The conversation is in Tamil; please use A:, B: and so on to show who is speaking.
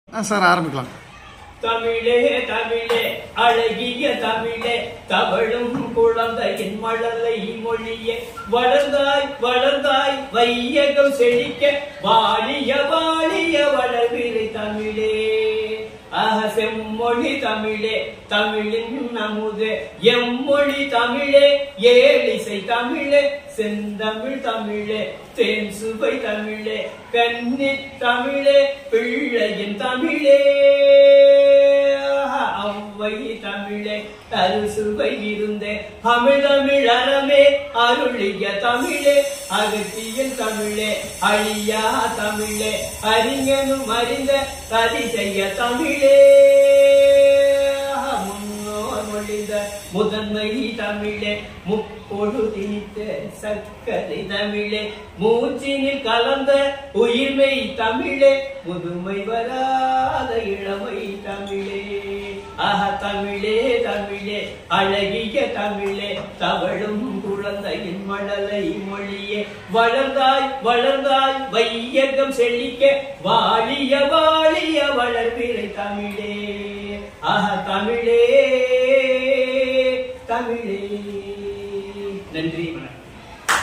A: ஆ சார் ஆரம்பிக்கலாம்
B: தமிழே தமிழே அழகிய தமிழே தவழும் குழந்தையின் மழலை மொழியே வளர்ந்தாய் வளர்ந்தாய் வையகம் செழிக்க வாழிய வாழிய வளர்விரை தமிழே ஆக செம்மொழி தமிழே தமிழின் அமுதே எம்மொழி தமிழே ஏழிசை தமிழே செந்தமிழ் தமிழே தேன் சுவை தமிழே கன்னி தமிழே பிள்ளையின் தமிழே அவ்வை தமிழே அறுசுவை இருந்தே தமிழ் தமிழ் அறமே அருளிய தமிழே அகத்தியன் தமிழே அழியா தமிழே அறிஞனும் அறிந்த அதிசய தமிழே முன்னோர் மொழிந்த முதன்மை தமிழே முப்பொழுதித்த சர்க்கரை தமிழே மூச்சினில் கலந்த உயிர்மை தமிழே முதுமை வராத இளமை தமிழே ஆஹ தமிழே தமிழே அழகிய தமிழே தவழும் குழந்தையின் மழலை மொழியே வளர்ந்தாய் வளர்ந்தாய் வையகம் செழிக்க வாழிய வாழிய வளர்பிறை தமிழே ஆஹ தமிழே தமிழே நன்றி வணக்கம்